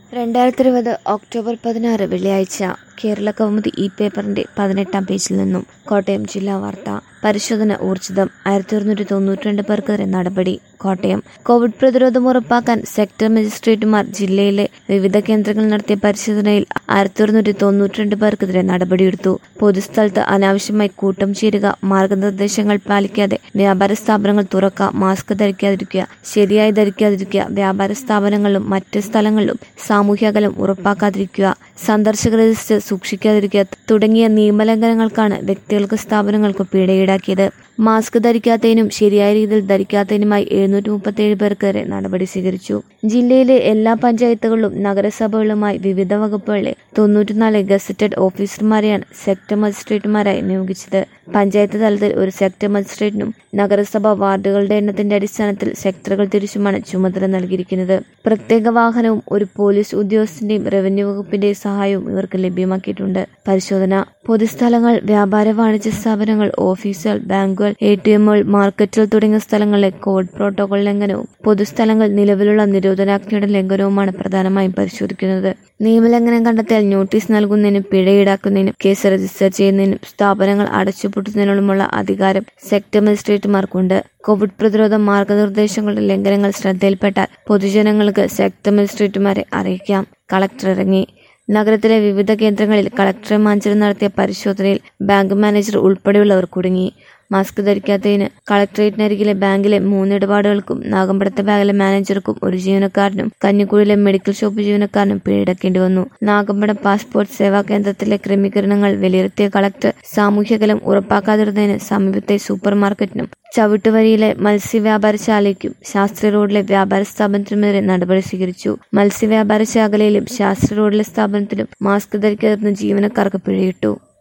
രണ്ടായിരത്തി ഇരുപത് ഒക്ടോബർ പതിനാറ് വെള്ളിയാഴ്ച കേരള കൗമുദി ഈ പേപ്പറിന്റെ പതിനെട്ടാം പേജിൽ നിന്നും കോട്ടയം ജില്ലാ വാർത്ത പരിശോധന ഊർജിതം ആയിരത്തി ഒരുന്നൂറ്റി തൊണ്ണൂറ്റിരണ്ട് പേർക്കെതിരെ നടപടി കോട്ടയം കോവിഡ് പ്രതിരോധം ഉറപ്പാക്കാൻ സെക്ടർ മജിസ്ട്രേറ്റുമാർ ജില്ലയിലെ വിവിധ കേന്ദ്രങ്ങളിൽ നടത്തിയ പരിശോധനയിൽ ആയിരത്തി ഒരുന്നൂറ്റി തൊണ്ണൂറ്റിരണ്ട് പേർക്കെതിരെ നടപടിയെടുത്തു പൊതുസ്ഥലത്ത് അനാവശ്യമായി കൂട്ടം ചേരുക മാർഗനിർദ്ദേശങ്ങൾ പാലിക്കാതെ വ്യാപാര സ്ഥാപനങ്ങൾ തുറക്കുക മാസ്ക് ധരിക്കാതിരിക്കുക ശരിയായി ധരിക്കാതിരിക്കുക വ്യാപാര സ്ഥാപനങ്ങളിലും മറ്റ് സ്ഥലങ്ങളിലും സാമൂഹ്യ അകലം ഉറപ്പാക്കാതിരിക്കുക സന്ദർശക രജിസ്റ്റർ സൂക്ഷിക്കാതിരിക്കുക തുടങ്ങിയ നിയമലംഘനങ്ങൾക്കാണ് വ്യക്തികൾക്ക് സ്ഥാപനങ്ങൾക്ക് പിഴ ഈടാക്കിയത് മാസ്ക് ധരിക്കാത്തതിനും ശരിയായ രീതിയിൽ ധരിക്കാത്തതിനുമായി എഴുന്നൂറ്റി മുപ്പത്തിയേഴ് പേർക്കെതിരെ നടപടി സ്വീകരിച്ചു ജില്ലയിലെ എല്ലാ പഞ്ചായത്തുകളിലും നഗരസഭകളിലുമായി വിവിധ വകുപ്പുകളിലെ തൊണ്ണൂറ്റിനാല് ഗസറ്റഡ് ഓഫീസർമാരെയാണ് സെക്ടർ മജിസ്ട്രേറ്റുമാരായി നിയോഗിച്ചത് പഞ്ചായത്ത് തലത്തിൽ ഒരു സെക്ടർ മജിസ്ട്രേറ്റിനും നഗരസഭ വാർഡുകളുടെ എണ്ണത്തിന്റെ അടിസ്ഥാനത്തിൽ സെക്ടറുകൾ തിരിച്ചുമാണ് ചുമതല നൽകിയിരിക്കുന്നത് പ്രത്യേക വാഹനവും ഒരു പോലീസ് ഉദ്യോഗസ്ഥന്റെയും റവന്യൂ വകുപ്പിന്റെയും സഹായവും ഇവർക്ക് ലഭ്യമാക്കിയിട്ടുണ്ട് പരിശോധന പൊതുസ്ഥലങ്ങൾ വ്യാപാര വാണിജ്യ സ്ഥാപനങ്ങൾ ഓഫീസുകൾ ബാങ്കുകൾ എ ടി എമ്മുകൾ മാർക്കറ്റുകൾ തുടങ്ങിയ സ്ഥലങ്ങളിലെ കോവിഡ് പ്രോട്ടോകോൾ ലംഘനവും പൊതുസ്ഥലങ്ങൾ നിലവിലുള്ള നിരോധനാജ്ഞയുടെ ലംഘനവുമാണ് പ്രധാനമായും പരിശോധിക്കുന്നത് നിയമലംഘനം കണ്ടെത്തിയാൽ നോട്ടീസ് നൽകുന്നതിനും പിഴ ഈടാക്കുന്നതിനും കേസ് രജിസ്റ്റർ ചെയ്യുന്നതിനും സ്ഥാപനങ്ങൾ അടച്ചുപൂട്ടുന്നതിനുമുള്ള അധികാരം സെക്ടർ മജിസ്ട്രേറ്റുമാർക്കുണ്ട് കോവിഡ് പ്രതിരോധ മാർഗനിർദ്ദേശങ്ങളുടെ ലംഘനങ്ങൾ ശ്രദ്ധയിൽപ്പെട്ടാൽ പൊതുജനങ്ങൾക്ക് സെക്ടർ മജിസ്ട്രേറ്റുമാരെ അറിയിക്കാം കളക്ടർ ഇറങ്ങി നഗരത്തിലെ വിവിധ കേന്ദ്രങ്ങളിൽ കളക്ടറെ മാഞ്ചരം നടത്തിയ പരിശോധനയിൽ ബാങ്ക് മാനേജർ ഉൾപ്പെടെയുള്ളവർ കുടുങ്ങി മാസ്ക് ധരിക്കാത്തതിന് കളക്ടറേറ്റിനരികിലെ ബാങ്കിലെ മൂന്ന് ഇടപാടുകൾക്കും നാഗമ്പടത്തെ ബാങ്കിലെ മാനേജർക്കും ഒരു ജീവനക്കാരനും കഞ്ഞിക്കുഴിയിലെ മെഡിക്കൽ ഷോപ്പ് ജീവനക്കാരനും പിഴയടക്കേണ്ടി വന്നു നാഗമ്പടം പാസ്പോർട്ട് സേവാ കേന്ദ്രത്തിലെ ക്രമീകരണങ്ങൾ വിലയിരുത്തിയ കളക്ടർ സാമൂഹ്യകലം ഉറപ്പാക്കാതിരുന്നതിന് സമീപത്തെ സൂപ്പർ മാർക്കറ്റിനും ചവിട്ടുവരിയിലെ മത്സ്യവ്യാപാരശാലയ്ക്കും ശാസ്ത്രി റോഡിലെ വ്യാപാര സ്ഥാപനത്തിനുമെതിരെ നടപടി സ്വീകരിച്ചു മത്സ്യവ്യാപാര ശാഖലയിലും ശാസ്ത്രി റോഡിലെ സ്ഥാപനത്തിലും മാസ്ക് ധരിക്കാതിരുന്ന ജീവനക്കാർക്ക് പിഴയിട്ടു